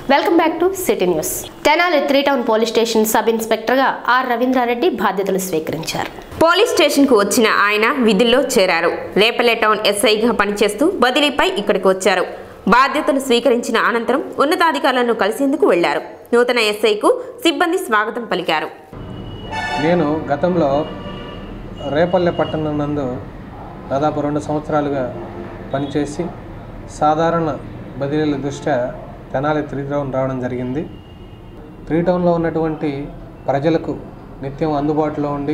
Welcome back to city news Tenali three town police station sub ఇన్స్పెక్టర్గా R Ravindra Reddy బాధ్యతలు స్వీకరించారు police స్టేషన్కు వచ్చిన ఆయన విధుల్లో చేరారు రేపల్లె టౌన్ ఎస్ఐగా పనిచేస్తూ బదిలీపై ఇక్కడికి వచ్చారు బాధ్యతలు స్వీకరించిన అనంతరం ఉన్నతాధికారులను కలిసేందుకు వెళ్లారు నూతన ఎస్ఐకు సిబ్బంది స్వాగతం పలికారు నేను గతంలో రేపల్లె పట్టణం నందు దాదాపు రెండు సంవత్సరాలుగా పనిచేసి సాధారణ బదిలీల దృష్ట్యా తెనాలి త్రీ టౌన్ రావడం జరిగింది త్రీ టౌన్లో ఉన్నటువంటి ప్రజలకు నిత్యం అందుబాటులో ఉండి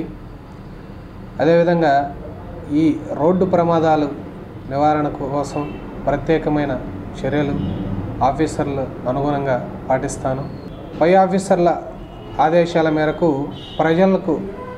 అదేవిధంగా ఈ రోడ్డు ప్రమాదాలు నివారణ కోసం ప్రత్యేకమైన చర్యలు ఆఫీసర్లు అనుగుణంగా పాటిస్తాను పై ఆఫీసర్ల ఆదేశాల మేరకు ప్రజలకు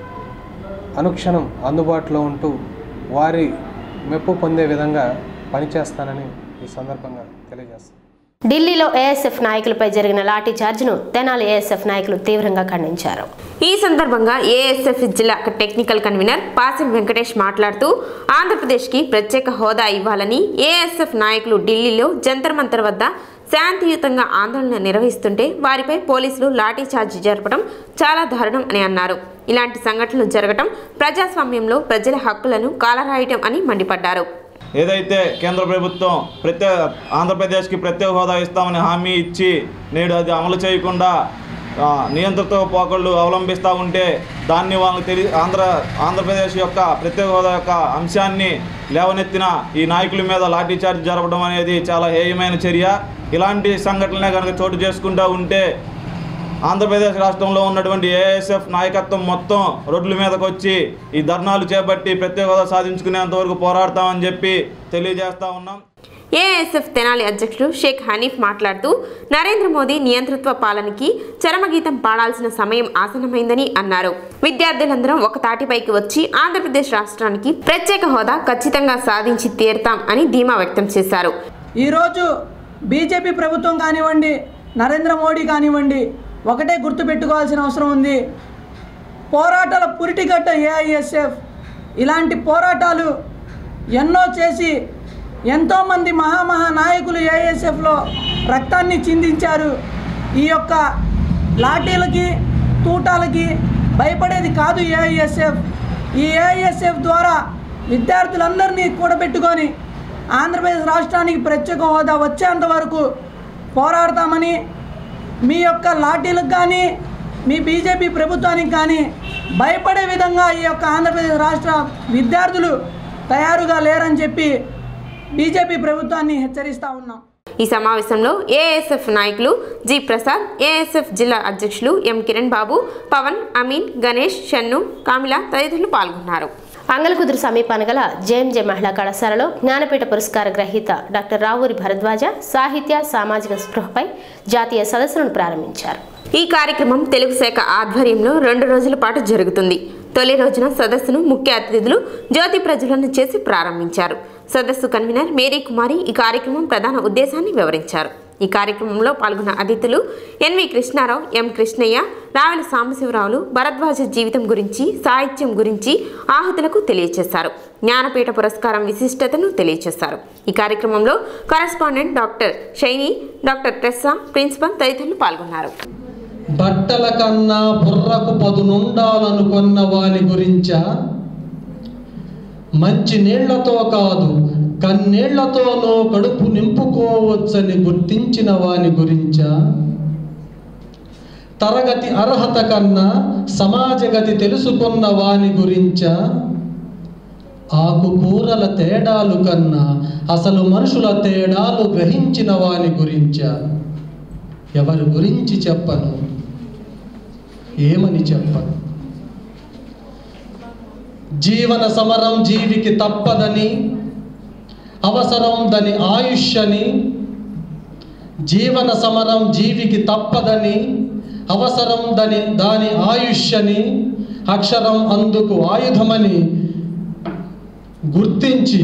అనుక్షణం అందుబాటులో ఉంటూ వారి మెప్పు పొందే విధంగా పనిచేస్తానని ఈ సందర్భంగా తెలియజేస్తాను ఢిల్లీలో ఏఎస్ఎఫ్ నాయకులపై జరిగిన లాఠీ చార్జ్ను తెనాలి ఏఎస్ఎఫ్ నాయకులు తీవ్రంగా ఖండించారు ఈ సందర్భంగా ఏఎస్ఎఫ్ జిల్లా టెక్నికల్ కన్వీనర్ పాసిం వెంకటేష్ మాట్లాడుతూ ఆంధ్రప్రదేశ్కి ప్రత్యేక హోదా ఇవ్వాలని ఏఎస్ఎఫ్ నాయకులు ఢిల్లీలో జంతర్ మంతర్ వద్ద శాంతియుతంగా ఆందోళన నిర్వహిస్తుంటే వారిపై పోలీసులు లాఠీ చార్జీ జరపడం చాలా దారుణం అని అన్నారు ఇలాంటి సంఘటనలు జరగడం ప్రజాస్వామ్యంలో ప్రజల హక్కులను కాలరాయటం అని మండిపడ్డారు ఏదైతే కేంద్ర ప్రభుత్వం ప్రత్యేక ఆంధ్రప్రదేశ్కి ప్రత్యేక హోదా ఇస్తామని హామీ ఇచ్చి నేడు అది అమలు చేయకుండా ఆ, నియంత్రిత పోకళ్ళు అవలంబిస్తూ ఉంటే దాన్ని వాళ్ళకి తెలి ఆంధ్ర ఆంధ్రప్రదేశ్ యొక్క ప్రత్యేక హోదా యొక్క అంశాన్ని లేవనెత్తిన ఈ నాయకుల మీద లాఠీ చార్జ్ జరపడం అనేది చాలా హేయమైన చర్య ఇలాంటి సంఘటనలే కనుక చోటు చేసుకుంటూ ఉంటే ఆంధ్రప్రదేశ్ రాష్ట్రంలో ఉన్నటువంటి ఏఎస్ఎఫ్ నాయకత్వం మొత్తం రోడ్ల మీదకి వచ్చి ఈ ధర్నాలు చేపట్టి ప్రత్యేక హోదా సాధించుకునేంత వరకు పోరాడతామని చెప్పి తెలియజేస్తా ఉన్నాం ఏఎస్ఎఫ్ తెనాలి అధ్యక్షుడు షేక్ హనీఫ్ మాట్లాడుతూ నరేంద్ర మోదీ నియంతృత్వ పాలనకి చరమగీతం పాడాల్సిన సమయం ఆసనమైందని అన్నారు విద్యార్థులందరం ఒక తాటిపైకి వచ్చి ఆంధ్రప్రదేశ్ రాష్ట్రానికి ప్రత్యేక హోదా ఖచ్చితంగా సాధించి తీరుతాం అని ధీమా వ్యక్తం చేశారు ఈరోజు బీజేపీ ప్రభుత్వం కానివ్వండి నరేంద్ర మోడీ కానివ్వండి ఒకటే గుర్తుపెట్టుకోవాల్సిన అవసరం ఉంది పోరాటాల పురిటిగట్ట ఏఐఎస్ఎఫ్ ఇలాంటి పోరాటాలు ఎన్నో చేసి ఎంతోమంది మహామహా నాయకులు ఏఐఎస్ఎఫ్లో రక్తాన్ని చిందించారు ఈ యొక్క లాఠీలకి తూటాలకి భయపడేది కాదు ఏఐఎస్ఎఫ్ ఈ ఏఐఎస్ఎఫ్ ద్వారా విద్యార్థులందరినీ కూడబెట్టుకొని ఆంధ్రప్రదేశ్ రాష్ట్రానికి ప్రత్యేక హోదా వచ్చేంత వరకు పోరాడతామని మీ యొక్క లాఠీలకు కానీ మీ బీజేపీ ప్రభుత్వానికి కానీ భయపడే విధంగా ఈ యొక్క ఆంధ్రప్రదేశ్ రాష్ట్ర విద్యార్థులు తయారుగా లేరని చెప్పి బీజేపీ ప్రభుత్వాన్ని హెచ్చరిస్తూ ఉన్నాం ఈ సమావేశంలో ఏఎస్ఎఫ్ నాయకులు జి ప్రసాద్ ఏఎస్ఎఫ్ జిల్లా అధ్యక్షులు ఎం కిరణ్ బాబు పవన్ అమీన్ గణేష్ షన్ను కామిల తదితరులు పాల్గొన్నారు అంగలకుదురు సమీపాన గల జేఎంజే మహిళా కళాశాలలో జ్ఞానపీఠ పురస్కార గ్రహీత డాక్టర్ రావూరి భరద్వాజ సాహిత్య సామాజిక స్పృహపై జాతీయ సదస్సులను ప్రారంభించారు ఈ కార్యక్రమం తెలుగు శాఖ ఆధ్వర్యంలో రెండు రోజుల పాటు జరుగుతుంది తొలి రోజున సదస్సును ముఖ్య అతిథులు జ్యోతి ప్రజ్వలన చేసి ప్రారంభించారు సదస్సు కన్వీనర్ మేరీ కుమారి ఈ కార్యక్రమం ప్రధాన ఉద్దేశాన్ని వివరించారు ఈ కార్యక్రమంలో పాల్గొన్న అతిథులు ఎన్వి కృష్ణారావు ఎం కృష్ణయ్య రావెల సాంబశివరావులు భరద్వాజ జీవితం గురించి సాహిత్యం గురించి ఆహుతులకు తెలియజేశారు జ్ఞానపీఠ పురస్కారం విశిష్టతను తెలియజేశారు ఈ కార్యక్రమంలో correspondent doctor Shaini doctor Tressa principal తదితరులు పాల్గొన్నారు బట్టల కన్నా బుర్రకు పదునుండాలనుకున్న వాని గురించా మంచి నీళ్లతో కాదు కన్నీళ్లతోనో కడుపు నింపుకోవచ్చని గుర్తించిన వాని గురించా తరగతి అర్హత కన్నా సమాజగతి తెలుసుకున్న వాని గురించా ఆకుకూరల తేడాలు కన్నా అసలు మనుషుల తేడాలు గ్రహించిన వాని గురించా ఎవరి గురించి చెప్పను ఏమని చెప్పను జీవన సమరం జీవికి తప్పదని అవసరం దాని ఆయుష్ అని జీవన సమరం జీవికి తప్పదని అవసరం దాని దాని ఆయుష్ అని అక్షరం అందుకు ఆయుధమని గుర్తించి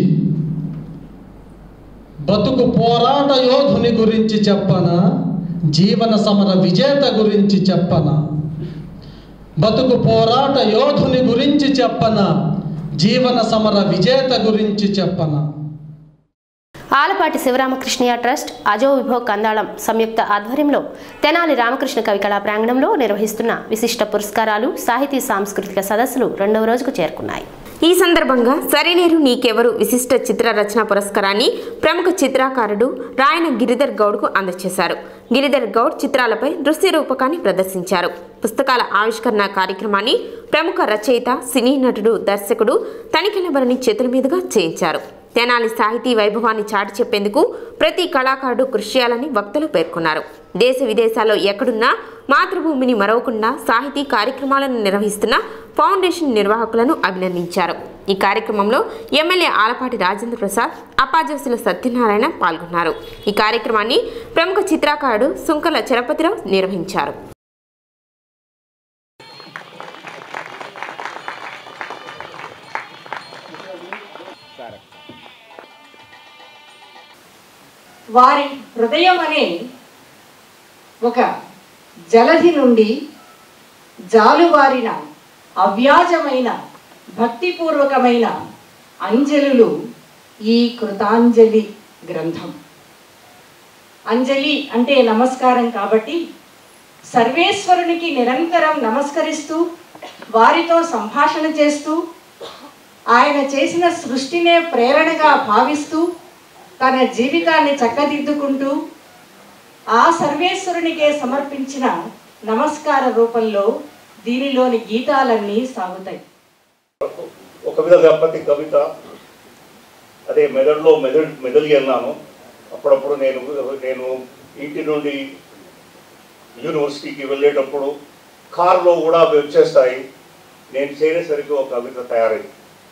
బతుకు పోరాట యోధుని గురించి చెప్పనా జీవన సమర విజేత గురించి చెప్పనా బతుకు పోరాట యోధుని గురించి చెప్పనా జీవన సమర విజేత గురించి చెప్పనా ఆలపాటి శివరామకృష్ణయ్య ట్రస్ట్ అజో విభో కందాళం సంయుక్త ఆధ్వర్యంలో తెనాలి రామకృష్ణ కవి కళా ప్రాంగణంలో నిర్వహిస్తున్న విశిష్ట పురస్కారాలు సాహితీ సాంస్కృతిక సదస్సులు రెండవ రోజుకు చేరుకున్నాయి ఈ సందర్భంగా సరినేరు నీకెవరు విశిష్ట చిత్ర రచన పురస్కారాన్ని ప్రముఖ చిత్రకారుడు రాయన గిరిధర్ గౌడ్కు అందజేశారు గిరిధర్ గౌడ్ చిత్రాలపై దృశ్య రూపకాన్ని ప్రదర్శించారు పుస్తకాల ఆవిష్కరణ కార్యక్రమాన్ని ప్రముఖ రచయిత సినీ నటుడు దర్శకుడు తనిఖీల భరణి చేతుల మీదుగా చేయించారు తెనాలి సాహితీ వైభవాన్ని చాటి చెప్పేందుకు ప్రతి కళాకారుడు కృషి చేయాలని వక్తలు పేర్కొన్నారు దేశ విదేశాల్లో ఎక్కడున్నా మాతృభూమిని మరవకుండా సాహితీ కార్యక్రమాలను నిర్వహిస్తున్న ఫౌండేషన్ నిర్వాహకులను అభినందించారు ఈ కార్యక్రమంలో ఎమ్మెల్యే ఆలపాటి రాజేంద్ర ప్రసాద్ అప్పాజోసుల సత్యనారాయణ పాల్గొన్నారు ఈ కార్యక్రమాన్ని ప్రముఖ చిత్రకారుడు సుంకల చలపతిరావు నిర్వహించారు వారి హృదయం అనే ఒక జలధి నుండి జాలువారిన అవ్యాజమైన భక్తిపూర్వకమైన అంజలులు ఈ కృతాంజలి గ్రంథం అంజలి అంటే నమస్కారం కాబట్టి సర్వేశ్వరునికి నిరంతరం నమస్కరిస్తూ వారితో సంభాషణ చేస్తూ ఆయన చేసిన సృష్టినే ప్రేరణగా భావిస్తూ తన జీవితాన్ని చక్కదిద్దుకుంటూ ఆ సర్వేశ్వరునికే సమర్పించిన నమస్కార రూపంలో దీనిలోని గీతాలన్నీ సాగుతాయి ఒక విధంగా ప్రతి కవిత అదే మెదడులో మెదడు మెదలి అన్నాను అప్పుడప్పుడు నేను నేను ఇంటి నుండి యూనివర్సిటీకి వెళ్ళేటప్పుడు కారులో కూడా అవి వచ్చేస్తాయి నేను చేరేసరికి ఒక కవిత తయారైంది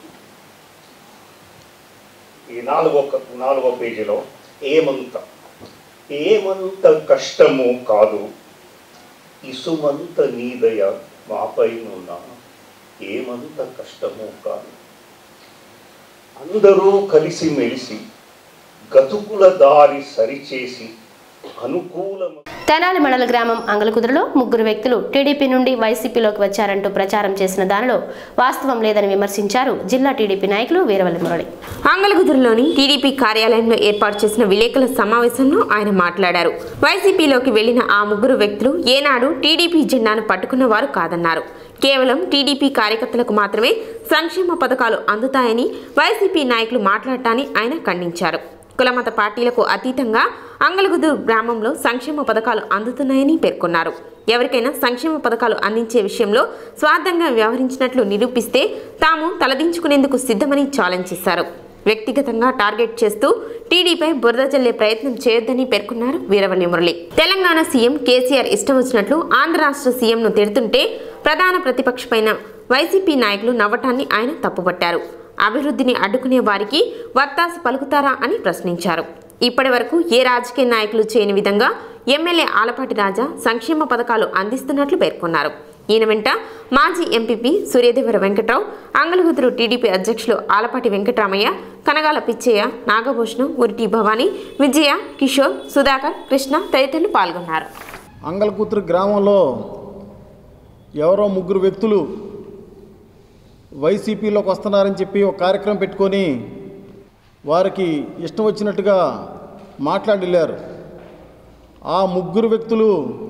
ఈ నాలుగో క- నాలుగో పేజీలో ఏమంత ఏమంత కష్టము కాదు ఇసుమంత నీదయ మాపైనున్నా ఏమంత కష్టము కాదు అందరూ కలిసి మెలిసి గతుకుల దారి సరిచేసి అనుకూలము తెనాలి మండల గ్రామం అంగలకుదురులో ముగ్గురు వ్యక్తులు టీడీపీ నుండి వైసీపీలోకి వచ్చారంటూ ప్రచారం చేసిన దానిలో వాస్తవం లేదని విమర్శించారు జిల్లా టీడీపీ నాయకులు వీరవల్లి మురళి ఆంగలగుదురులోని టీడీపీ కార్యాలయంలో ఏర్పాటు చేసిన విలేకరుల సమావేశంలో ఆయన మాట్లాడారు వైసీపీలోకి వెళ్లిన ఆ ముగ్గురు వ్యక్తులు ఏనాడు టీడీపీ జెండాను పట్టుకున్న వారు కాదన్నారు కేవలం టీడీపీ కార్యకర్తలకు మాత్రమే సంక్షేమ పథకాలు అందుతాయని వైసీపీ నాయకులు మాట్లాడటాన్ని ఆయన ఖండించారు కులమత పార్టీలకు అతీతంగా అంగలగుదురు గ్రామంలో సంక్షేమ పథకాలు అందుతున్నాయని పేర్కొన్నారు ఎవరికైనా సంక్షేమ పథకాలు అందించే విషయంలో స్వార్థంగా వ్యవహరించినట్లు నిరూపిస్తే తాము తలదించుకునేందుకు సిద్ధమని ఛాలెంజ్ చేశారు వ్యక్తిగతంగా టార్గెట్ చేస్తూ టీడీపై బురద జల్లే ప్రయత్నం చేయొద్దని పేర్కొన్నారు వీరవల్లి మురళి తెలంగాణ సీఎం కేసీఆర్ ఇష్టం వచ్చినట్లు ఆంధ్ర రాష్ట్ర సీఎంను తిడుతుంటే ప్రధాన ప్రతిపక్షపైన వైసీపీ నాయకులు నవ్వటాన్ని ఆయన తప్పుపట్టారు అభివృద్ధిని అడ్డుకునే వారికి వత్తాసు పలుకుతారా అని ప్రశ్నించారు ఇప్పటి వరకు ఏ రాజకీయ నాయకులు చేయని విధంగా ఎమ్మెల్యే ఆలపాటి రాజా సంక్షేమ పథకాలు అందిస్తున్నట్లు పేర్కొన్నారు ఈయన వెంట మాజీ ఎంపీపీ సూర్యదేవర వెంకట్రావు అంగలగుతురు టీడీపీ అధ్యక్షులు ఆలపాటి వెంకటరామయ్య కనగాల పిచ్చయ్య నాగభూషణం ఉరిటి భవానీ విజయ కిషోర్ సుధాకర్ కృష్ణ తదితరులు పాల్గొన్నారు అంగల్కూతురు గ్రామంలో ఎవరో ముగ్గురు వ్యక్తులు వైసీపీలోకి వస్తున్నారని చెప్పి ఒక కార్యక్రమం పెట్టుకొని వారికి ఇష్టం వచ్చినట్టుగా మాట్లాడిల్లారు ఆ ముగ్గురు వ్యక్తులు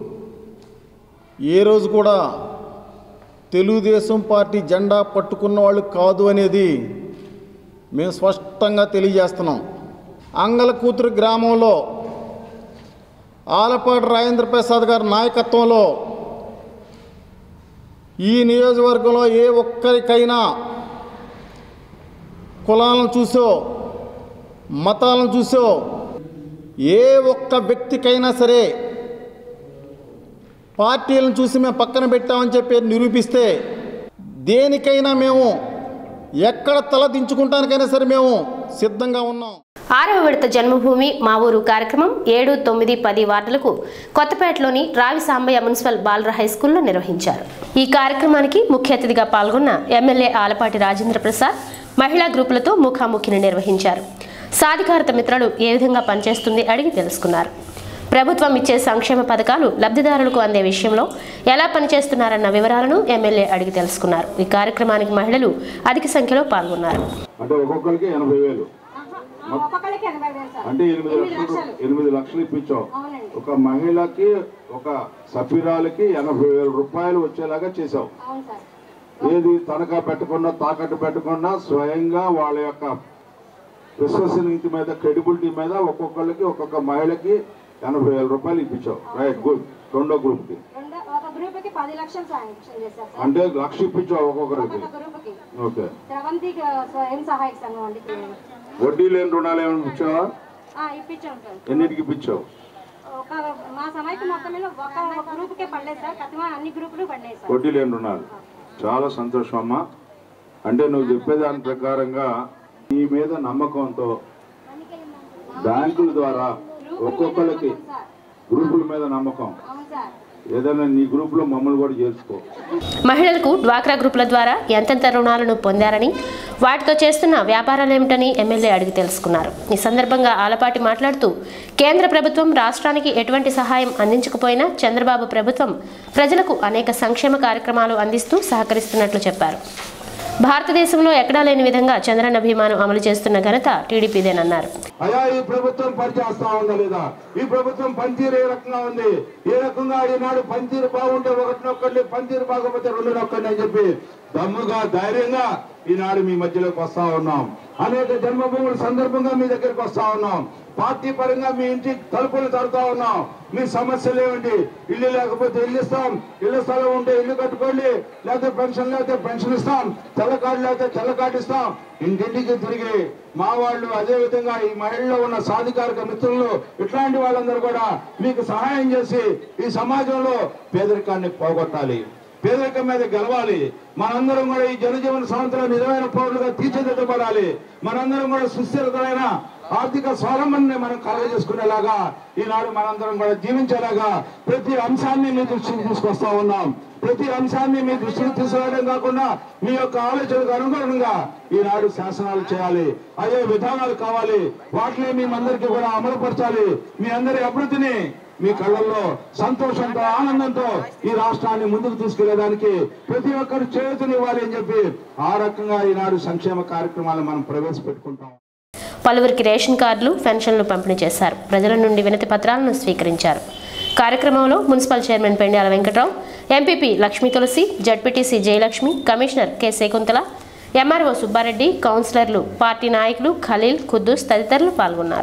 ఏ రోజు కూడా తెలుగుదేశం పార్టీ జెండా పట్టుకున్న వాళ్ళు కాదు అనేది మేము స్పష్టంగా తెలియజేస్తున్నాం అంగల కూతురు గ్రామంలో ఆలపాటి రాజేంద్ర ప్రసాద్ గారి నాయకత్వంలో ఈ నియోజకవర్గంలో ఏ ఒక్కరికైనా కులాలను చూసో మతాలను చూసో ఏ ఒక్క వ్యక్తికైనా సరే పార్టీలను చూసి మేము పక్కన పెట్టామని చెప్పి నిరూపిస్తే దేనికైనా మేము ఎక్కడ తల దించుకుంటానికైనా సరే మేము సిద్ధంగా ఉన్నాం ఆరవ విడత జన్మభూమి మా ఊరు కార్యక్రమం ఏడు తొమ్మిది పది వార్డులకు కొత్తపేటలోని రావి సాంబయ్య మున్సిపల్ బాలర హై స్కూల్లో నిర్వహించారు ఈ కార్యక్రమానికి ముఖ్య అతిథిగా పాల్గొన్న ఎమ్మెల్యే ఆలపాటి రాజేంద్ర ప్రసాద్ మహిళా గ్రూపులతో ముఖాముఖిని నిర్వహించారు సాధికారత మిత్రులు ఏ విధంగా పనిచేస్తుంది అడిగి తెలుసుకున్నారు ప్రభుత్వం ఇచ్చే సంక్షేమ పథకాలు లబ్ధిదారులకు అందే విషయంలో ఎలా పనిచేస్తున్నారన్న వివరాలను ఎమ్మెల్యే అడిగి తెలుసుకున్నారు ఈ కార్యక్రమానికి మహిళలు అధిక సంఖ్యలో పాల్గొన్నారు అంటే ఒక్కొక్కరికి ఎనభై వేలు ఒక్కొక్కరికి ఎనభై వేలు సార్ అంటే ఎనిమిది ఎనిమిది లక్షలు లక్షలు ఎనిమిది లక్షలు ఇప్పించావు అవునండి ఒక మహిళకి ఒక సభ్యురాలకి ఎనభై వేల రూపాయలు వచ్చేలాగా చేసావు అవును సార్ ఏది తనఖా పెట్టకుండా తాకట్టు పెట్టకుండా స్వయంగా వాళ్ళ యొక్క విశ్వసనీయత మీద క్రెడిబిలిటీ మీద ఒక్కొక్కళ్ళకి ఒక్కొక్క మహిళకి ఎనభై వేల రూపాయలు ఇప్పించావు రైట్ గుడ్ రెండో గ్రూప్ కి రెండో ఒక గ్రూప్కి పది లక్షలు శాంక్షన్ చేశారు సార్ అంటే లక్ష ఇప్పించావు ఒక్కొక్కరికి ఒక్కొక్క గ్రూప్కి ఓకే స్రవంతి స్వయం సహాయక సంఘం అండి వడ్డీ లేని రుణాలు ఏమైనా ఇప్పించావా ఆ, ఇప్పించాం సార్ ఎన్నిటికి ఇప్పించావు ఒక మా సమయకి మొత్తం మీద ఒక ఒక గ్రూప్కే పడలేదు సార్ కథమా అన్ని గ్రూపులు పడలేదు సార్ వడ్డీ లేని రుణాలు చాలా సంతోషం అమ్మా అంటే నువ్వు చెప్పేదాని ప్రకారంగా నీ మీద నమ్మకంతో బ్యాంకుల ద్వారా ఒక్కొక్కరికి గ్రూపుల మీద నమ్మకం అవును సార్ ఏదైనా నీ గ్రూపులో మమ్మల్ని కూడా చేర్చుకో మహిళలకు డ్వాక్రా గ్రూపుల ద్వారా ఎంతెంత రుణాలను పొందారని వాటితో చేస్తున్న వ్యాపారాలేమిటని ఎమ్మెల్యే అడిగి తెలుసుకున్నారు ఈ సందర్భంగా ఆలపాటి మాట్లాడుతూ కేంద్ర ప్రభుత్వం రాష్ట్రానికి ఎటువంటి సహాయం అందించకపోయినా చంద్రబాబు ప్రభుత్వం ప్రజలకు అనేక సంక్షేమ కార్యక్రమాలు అందిస్తూ సహకరిస్తున్నట్లు చెప్పారు భారతదేశంలో ఎక్కడా లేని విధంగా చంద్రన్న భీమాను అమలు చేస్తున్న ఘనత టీడీపీదేనన్నారు అయ్యా ఈ ప్రభుత్వం పనిచేస్తా ఉందా లేదా ఈ ప్రభుత్వం పనితీరు ఏ రకంగా ఉంది ఏ రకంగా ఈనాడు పనితీరు బాగుంటే ఒకటి నొక్కండి పనితీరు బాగపోతే రెండు నొక్కండి అని చెప్పి దమ్ముగా ధైర్యంగా ఈనాడు మీ మధ్యలోకి వస్తా ఉన్నాం అనేక జన్మభూముల సందర్భంగా మీ దగ్గరికి వస్తా ఉన్నాం పార్టీ పరంగా మీ ఇంటి తలుపులు తడుతా ఉన్నాం మీ సమస్యలు ఏమిటి ఇల్లు లేకపోతే ఇల్లు ఇస్తాం ఇల్లు స్థలం ఉంటే ఇల్లు కట్టుకోండి లేకపోతే పెన్షన్ లేకపోతే పెన్షన్ ఇస్తాం తెల్ల కార్డు లేకపోతే తెల్ల కార్డు ఇస్తాం ఇంటింటికి తిరిగి మా వాళ్ళు అదే విధంగా ఈ మహిళలో ఉన్న సాధికారిక మిత్రులు ఇట్లాంటి వాళ్ళందరూ కూడా మీకు సహాయం చేసి ఈ సమాజంలో పేదరికాన్ని పోగొట్టాలి పేదరికం మీద గెలవాలి మనందరం కూడా ఈ జనజీవన సంవత్సరం నిజమైన పౌరులుగా తీర్చిదిద్దబడాలి మనందరం కూడా సుస్థిరతమైన ఆర్థిక స్వావలంబన మనం కలగజేసుకునేలాగా ఈనాడు మనందరం కూడా జీవించేలాగా ప్రతి అంశాన్ని మీ దృష్టికి తీసుకొస్తా ఉన్నాం ప్రతి అంశాన్ని మీ దృష్టికి తీసుకురావడం కాకుండా మీ యొక్క ఆలోచనకు అనుగుణంగా ఈనాడు శాసనాలు చేయాలి అయ్యే విధానాలు కావాలి వాటిని మేమందరికీ కూడా అమలుపరచాలి మీ అందరి అభివృద్ధిని మీ కళ్ళల్లో సంతోషంతో ఆనందంతో ఈ రాష్ట్రాన్ని ముందుకు తీసుకెళ్లేదానికి ప్రతి ఒక్కరు చేతునివ్వాలి అని చెప్పి ఆ రకంగా ఈనాడు సంక్షేమ కార్యక్రమాలను మనం ప్రవేశపెట్టుకుంటాం పలువురికి రేషన్ కార్డులు పెన్షన్లు పంపిణీ చేశారు ప్రజల నుండి వినతి పత్రాలను స్వీకరించారు కార్యక్రమంలో municipal chairman Pendyala Venkatrao MPP Lakshmi Tulasi ZPTC Jayalakshmi commissioner K Shakuntala MRO Subba Reddy కౌన్సిలర్లు పార్టీ నాయకులు ఖలీల్ ఖుద్దూస్ తదితరులు పాల్గొన్నారు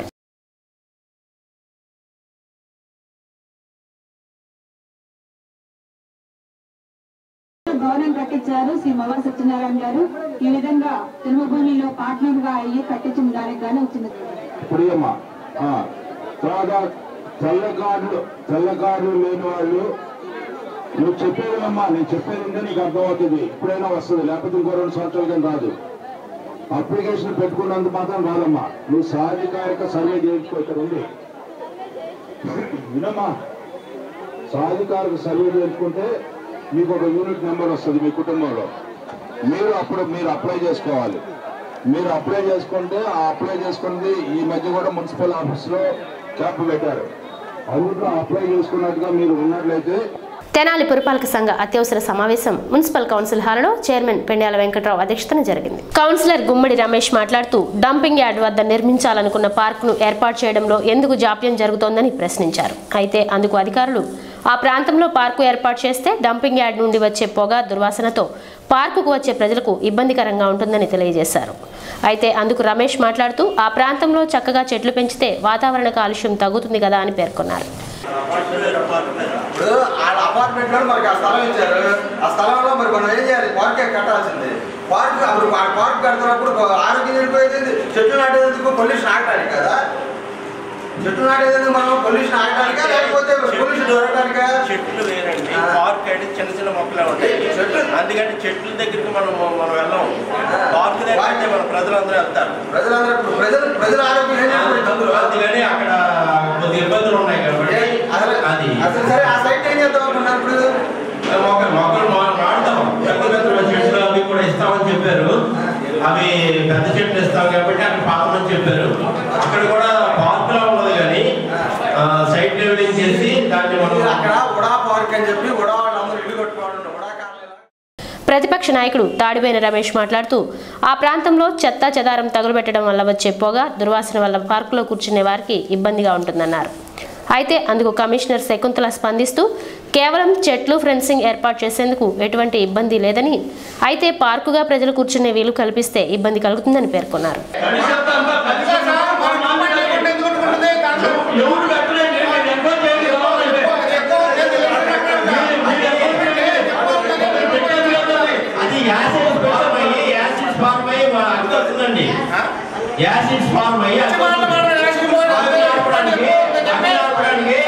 భవనం కట్టించారు శ్రీ మల్ల సత్యనారాయణ గారు ఈ విధంగా జన్మభూమిలో పార్ట్నర్ గా అయ్యి కట్టించిన దానికి గాను వచ్చింది ప్రియమ్మ ఆ, తర్వాత తెల్లకారులు తెల్లకారులు లేని వాళ్ళు నువ్వు చెప్పేదేనమ్మా నేను చెప్పేది ఉంటే నీకు అర్థమవుతుంది ఇప్పుడైనా వస్తుంది లేకపోతే ఇంకో రెండు సంవత్సరాల కింద రాదు అప్లికేషన్ పెట్టుకున్నంత మాత్రం రాదమ్మా నువ్వు సాధికారిక సర్వే చేయించుకో ఇక్కడ ఉంది వినమ్మా సాధికారిక సర్వే చేసుకుంటే మీకు ఒక యూనిట్ నెంబర్ వస్తుంది మీ కుటుంబంలో మీరు అప్పుడు మీరు అప్లై చేసుకోవాలి మీరు అప్లై చేసుకుంటే ఆ అప్లై చేసుకున్నది ఈ మధ్య కూడా మున్సిపల్ ఆఫీస్లో క్యాంప్ పెట్టారు అందులో అప్లై చేసుకున్నట్టుగా మీరు ఉన్నట్లయితే తెనాలి పురపాలక సంఘ అత్యవసర సమావేశం మున్సిపల్ కౌన్సిల్ హాల్లో చైర్మన్ పెండ్యాల వెంకట్రావు అధ్యక్షతన జరిగింది కౌన్సిలర్ గుమ్మడి రమేష్ మాట్లాడుతూ డంపింగ్ యార్డ్ వద్ద నిర్మించాలనుకున్న పార్కును ఏర్పాటు చేయడంలో ఎందుకు జాప్యం జరుగుతోందని ప్రశ్నించారు అయితే అందుకు అధికారులు ఆ ప్రాంతంలో పార్కు ఏర్పాటు చేస్తే డంపింగ్ యార్డ్ నుండి వచ్చే పొగ దుర్వాసనతో పార్కుకు వచ్చే ప్రజలకు ఇబ్బందికరంగా ఉంటుందని తెలియజేశారు అయితే అందుకు రమేష్ మాట్లాడుతూ ఆ ప్రాంతంలో చక్కగా చెట్లు పెంచితే వాతావరణ కాలుష్యం తగ్గుతుంది కదా అని పేర్కొన్నారు ఇప్పుడు వాళ్ళ అపార్ట్మెంట్ లో మనకి ఆ స్థలం ఇచ్చారు ఆ స్థలంలో మరి మనం ఏం చేయాలి పార్కే కట్టాల్సింది పార్క్ అప్పుడు ఆ పార్క్ కడుతున్నప్పుడు ఆరోగ్యం చెడిపోయేది చెట్లు నాటేందుకు పొల్యూషన్ ఆగటానికి కదా చెట్లు నాటేందుకు మనం పొల్యూషన్ ఆగటానికా లేకపోతే పొల్యూషన్ దొరకడానికా చెట్లు వేరండి పార్క్ అంటే చిన్న చిన్న మొక్కలే ఉంటాయి చెట్లు అందుకని చెట్ల దగ్గరికి మనం మనం వెళ్ళాం పార్క్ దగ్గర అంటే మన ప్రజలందరూ వెళ్తారు ప్రజలందరూ ఇప్పుడు ప్రజలు ప్రజల ఆరోగ్యం ఏం చేస్తుంది అందులో అందుకని అక్కడ కొద్ది ఇబ్బందులు ఉన్నాయి కాబట్టి అసలు అది అసలు సరే ఆ సైట్ ఏం చేద్దాం అనుకున్నారు ఇప్పుడు మొక్కలు మొక్కలు మా- నాటుతాం పెద్ద పెద్ద చెట్లు అవి కూడా ఇస్తామని చెప్పారు అవి పెద్ద చెట్లు ఇస్తాం కాబట్టి అక్కడ పాతమని చెప్పారు అక్కడ కూడా పార్క్ లా ఉన్నది కానీ సైట్ లెవెలింగ్ చేసి దాన్ని మనం అక్కడ ఉడా పార్క్ అని చెప్పి ఉడా వాళ్ళందరూ ఇల్లు కట్టుకోవడం ఉడా ప్రతిపక్ష నాయకుడు తాడిబోయిన రమేష్ మాట్లాడుతూ ఆ ప్రాంతంలో చెత్త చెదారం తగులుబెట్టడం వల్ల వచ్చే పొగ దుర్వాసన వల్ల పార్కులో కూర్చునే వారికి ఇబ్బందిగా ఉంటుందన్నారు అయితే అందుకు కమిషనర్ శకుంతల స్పందిస్తూ కేవలం చెట్లు ఫెన్సింగ్ ఏర్పాటు చేసేందుకు ఎటువంటి ఇబ్బంది లేదని అయితే పార్కుగా ప్రజలు కూర్చునే వీలు కల్పిస్తే ఇబ్బంది కలుగుతుందని పేర్కొన్నారు అది యాసిడ్స్ ఫార్మ్ అయ్యి యాసిడ్స్ ఫార్మ్ అయ్యి మా అడ్డు వస్తుందండి యాసిడ్స్ ఫార్మ్ అయ్యి అడ్డు వస్తుంది. అవి ఆపడానికి, అవి ఆపడానికి,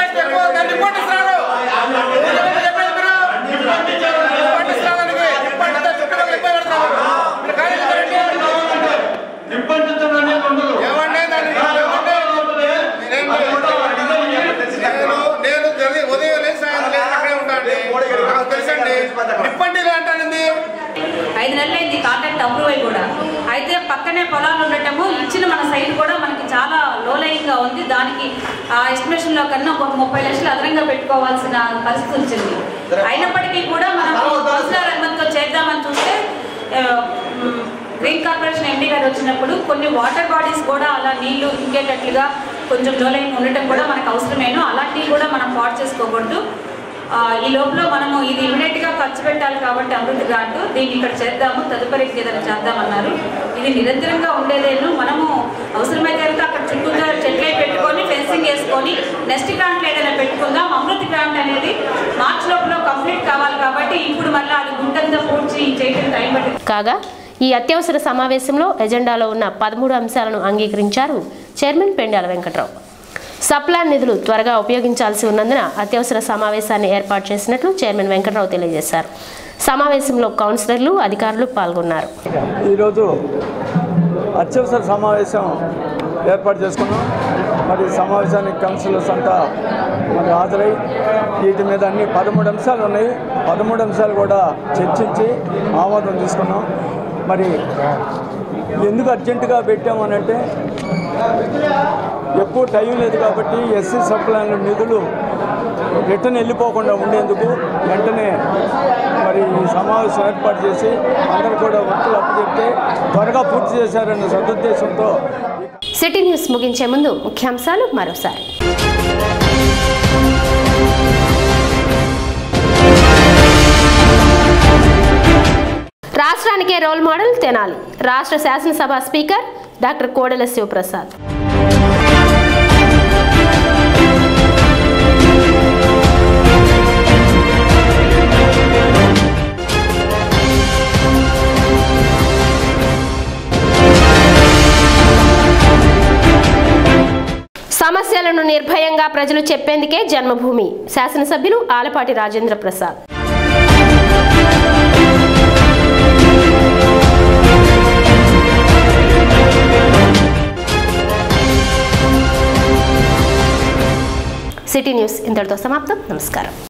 ఐదు నెలలైంది కాంట్రాక్ట్ అప్రూవల్ కూడా అయితే పక్కనే పొలాలు ఉండటము ఇచ్చిన మన సైట్ కూడా మనకి చాలా లోలయంగా ఉంది దానికి ఆ ఎస్టిమేషన్లో కన్నా ఒక ముప్పై లక్షలు అదనంగా పెట్టుకోవాల్సిన పరిస్థితి వచ్చింది అయినప్పటికీ కూడా మనం కౌన్సిలర్ అనుమతితో చేద్దామని చూస్తే ఆ, మ్, గ్రీన్ కార్పొరేషన్ ఎండీ గారు వచ్చినప్పుడు కొన్ని వాటర్ బాడీస్ కూడా అలా నీళ్లు ఇంకేటట్లుగా కొంచెం లోలయంగా ఉండటం కూడా మనకు అవసరమేను అలాంటివి కూడా మనం పాడు చేసుకోకూడదు ఆ, ఈ లోపల మనము ఇది ఇమీడియట్ గా ఖర్చు పెట్టాలి కాబట్టి అభివృద్ధి గ్రాంట్ దీన్ని ఇక్కడ చేద్దాము తదుపరి ఏదైనా చేద్దామన్నారు ఇది నిరంతరంగా ఉండేదేను మనము అవసరమైతే కనుక అక్కడ చుట్టూగా చెట్లే పెట్టుకొని ఫెన్సింగ్ వేసుకొని నెక్స్ట్ గ్రాంట్లు ఏదైనా పెట్టుకుందాం అమృత్ గ్రాంట్ అనేది మార్చ్ లోపల కంప్లీట్ కావాలి కాబట్టి ఇప్పుడు మళ్ళీ అది గుంటంతా పూడ్చి చేయడం టైం పట్టింది కాగా ఈ అత్యవసర సమావేశంలో ఎజెండాలో ఉన్న పదమూడు అంశాలను అంగీకరించారు చైర్మన్ పెండాల వెంకట్రావు సప్లాన్ నిధులు త్వరగా ఉపయోగించాల్సి ఉన్నందున అత్యవసర సమావేశాన్ని ఏర్పాటు చేసినట్లు చైర్మన్ వెంకట్రావు తెలియజేశారు సమావేశంలో కౌన్సిలర్లు అధికారులు పాల్గొన్నారు ఈరోజు అత్యవసర సమావేశం ఏర్పాటు చేసుకున్నాం మరి ఈ సమావేశానికి కౌన్సిలర్స్ అంతా మరి హాజరై వీటి మీద అన్ని పదమూడు అంశాలు ఉన్నాయి పదమూడు అంశాలు కూడా చర్చించి ఆమోదం తీసుకున్నాం మరి ఎందుకు అర్జెంటుగా పెట్టామనంటే ఎక్కువ టైం లేదు కాబట్టి ఎస్సీ సప్లాన్ నిధులు రిటర్న్ వెళ్ళిపోకుండా ఉండేందుకు వెంటనే మరి ఈ సమావేశం ఏర్పాటు చేసి అందరూ కూడా వర్కులు అప్పచెప్తే త్వరగా పూర్తి చేశారన్న సదుద్దేశంతో సిటీ న్యూస్ ముగించే ముందు ముఖ్యాంశాలు మరోసారి రాష్ట్రానికే రోల్ మోడల్ తెనాలి రాష్ట్ర శాసనసభ స్పీకర్ డాక్టర్ కోడెల శివప్రసాద్ సమస్యలను నిర్భయంగా ప్రజలు చెప్పేందుకే జన్మభూమి శాసనసభ్యులు ఆలపాటి రాజేంద్ర ప్రసాద్ సిటీ న్యూస్ ఇంతటితో సమాప్తం నమస్కారం